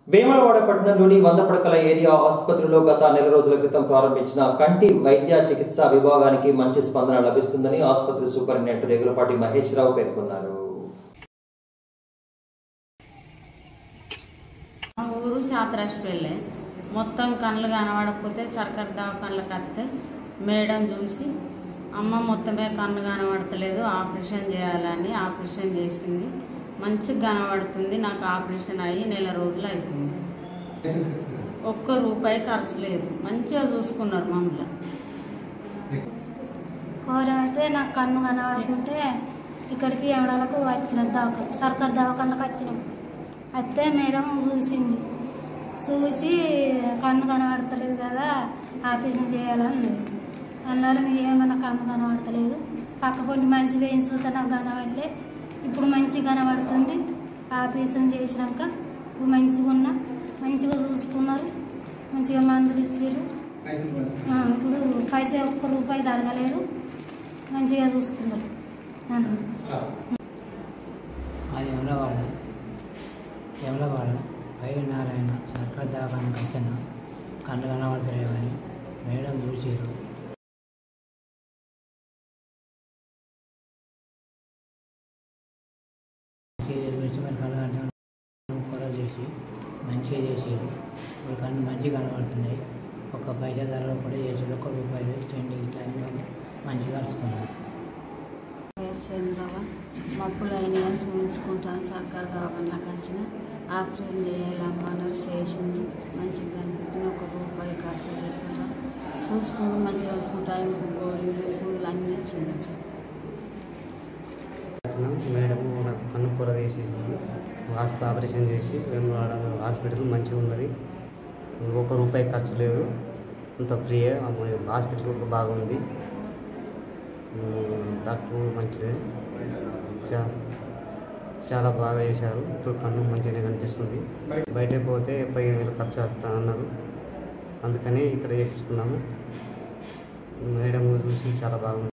వేములవాడ పట్టణంలోని వంద పడకల ఏరియా ఆసుపత్రిలో గత నెల రోజుల క్రితం ప్రారంభించిన కంటి వైద్య చికిత్సా విభాగానికి మంచి స్పందన లభిస్తుందని ఆసుపత్రి సూపరింటెండెంట్ రేగులపాటి మహేష్ రావు పేర్కొన్నారు మా ఊరు శాతరాజపల్లె మొత్తం కళ్ళు కనబడకపోతే సర్కార్ దవాఖానలకు వస్తే మేడం చూసి అమ్మ మొత్తమే కన్ను కనబడతలేదు ఆపరేషన్ చేయాలని ఆపరేషన్ చేసింది మంచిగా కనబడుతుంది నాకు ఆపరేషన్ అయ్యి నెల రోజులు అవుతుంది ఒక్క రూపాయి ఖర్చు లేదు మంచిగా చూసుకున్నారు మమ్మల్ని కోరైతే నాకు కన్ను కనబడుకుంటే ఇక్కడికి ఎవడాలకు వచ్చిన దవాఖా సర్కార్ దవాఖానలకు వచ్చినాం అయితే మేడం చూసింది చూసి కన్ను కనబడతలేదు కదా ఆపరేషన్ చేయాలన్నది అన్నారు "మీరు ఏమన్నా కన్ను కనబడతలేదు పక్క కొన్ని మనిషి వేయించి చూస్తే నాకు కనబడలే ఇప్పుడు మంచిగా కనబడుతుంది ఆపరేషన్ చేసినాక ఇప్పుడు మంచిగా ఉన్నా మంచిగా చూసుకున్నారు మంచిగా మందులు ఇచ్చారు ఆ, ఇప్పుడు పైసా ఒక్క రూపాయి అడగలేరు మంచిగా చూసుకున్నారు నన్ను. అది యమలవాడ యమలవాడ వై నారాయణ సర్కార్ దవాఖానకు వచ్చాను కళ్ళు కనబడతలేవని మేడం చూసారు గురించి మరి కళ్ళు కట్టడం కూరలు చేసి మంచిగా చేసారు ఇప్పుడు కళ్ళు మంచిగా కనబడుతున్నాయి ఒక పైసా ధరలో కూడా చేసి ఒక్క రూపాయలు చెండి ఇట్లా అన్ని మంచిగా కలుసుకున్నాం పేరు చంద్రవ మప్పులు అయినా చూపించుకుంటాను సర్కార్ దవాఖానలకు వచ్చిన ఆపరేషన్ చేయాలమ్మన్నారు చేసింది మంచిగా కనిపించింది ఒక రూపాయి ఖర్చు లేకుండా చూసుకుంటూ మంచిగా చూసుకుంటా గోళీలు సూళ్ళు అన్నీ ఇచ్చింది వచ్చిన మేడం నాకు కన్ను పొర తీసేసింది హాస్పిటల్ ఆపరేషన్ చేసి వేములవాడ హాస్పిటల్ మంచిగా ఉన్నది ఒక రూపాయి ఖర్చు లేదు అంత ఫ్రీయే హాస్పిటల్ కూడా బాగుంది ఉమ్, డాక్టర్ కూడా మంచిదే చా- చాలా బాగా చేశారు ఇప్పుడు కన్ను మంచిగానే కనిపిస్తుంది బయటకు పోతే పదిహేను వేలు ఖర్చు వస్తా అన్నారు అందుకని ఇక్కడ చేపించుకున్నాము మేడం చూసి చాలా బాగుంది